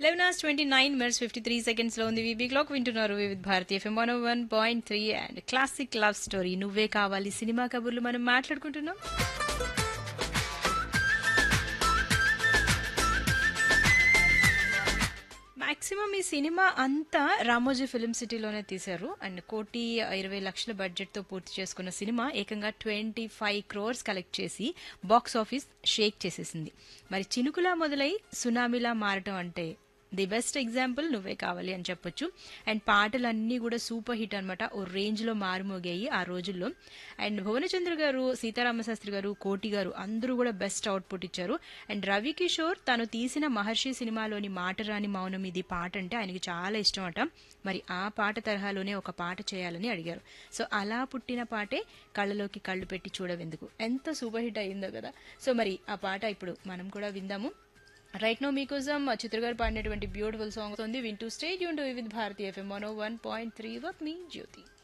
eleven hours twenty nine minutes fifty three seconds లో ఉంది VB clock వింటున్నారు Vividh Bharati FM one one point three and classic love story Nuvve Kavali cinema కబుర్లు మనం మాట్లాడుకుంటున్నాం maximum ఈ సినిమా అంతా రామోజీ ఫిలిం సిటీలోనే తీశారు అండ్ కోటి ఇరవై లక్షల బడ్జెట్తో పూర్తి చేసుకున్న సినిమా ఏకంగా ట్వంటీ ఫైవ్ క్రోర్స్ కలెక్ట్ చేసి బాక్స్ ఆఫీస్ షేక్ చేసేసింది మరి చినుకులా మొదలై సునామీలా మారటం అంటే ది బెస్ట్ ఎగ్జాంపుల్ నువ్వే కావాలి అని చెప్పొచ్చు అండ్ పాటలన్నీ కూడా సూపర్ హిట్ అనమాట ఓ రేంజ్లో మారుమోగాయి ఆ రోజుల్లో అండ్ భువనచంద్ర గారు సీతారామశాస్త్రి గారు కోటి గారు అందరూ కూడా బెస్ట్ అవుట్పుట్ ఇచ్చారు అండ్ రవి కిషోర్ తను తీసిన మహర్షి సినిమాలోని మాటరాని మౌనం ఇది పాట అంటే ఆయనకి చాలా ఇష్టం అట మరి ఆ పాట తరహాలోనే ఒక పాట చేయాలని అడిగారు సో అలా పుట్టిన పాటే కళ్ళలోకి కళ్ళు పెట్టి చూడవెందుకు ఎంత సూపర్ హిట్ అయిందో కదా సో మరి ఆ పాట ఇప్పుడు మనం కూడా విందాము రైట్ నో మీకోసం చిత్ర గారు పాడినటువంటి బ్యూటిఫుల్ సాంగ్ ఉంది వింటూ స్టేజ్ యూన్ with Bharatiya FM one one point three with me Jyothi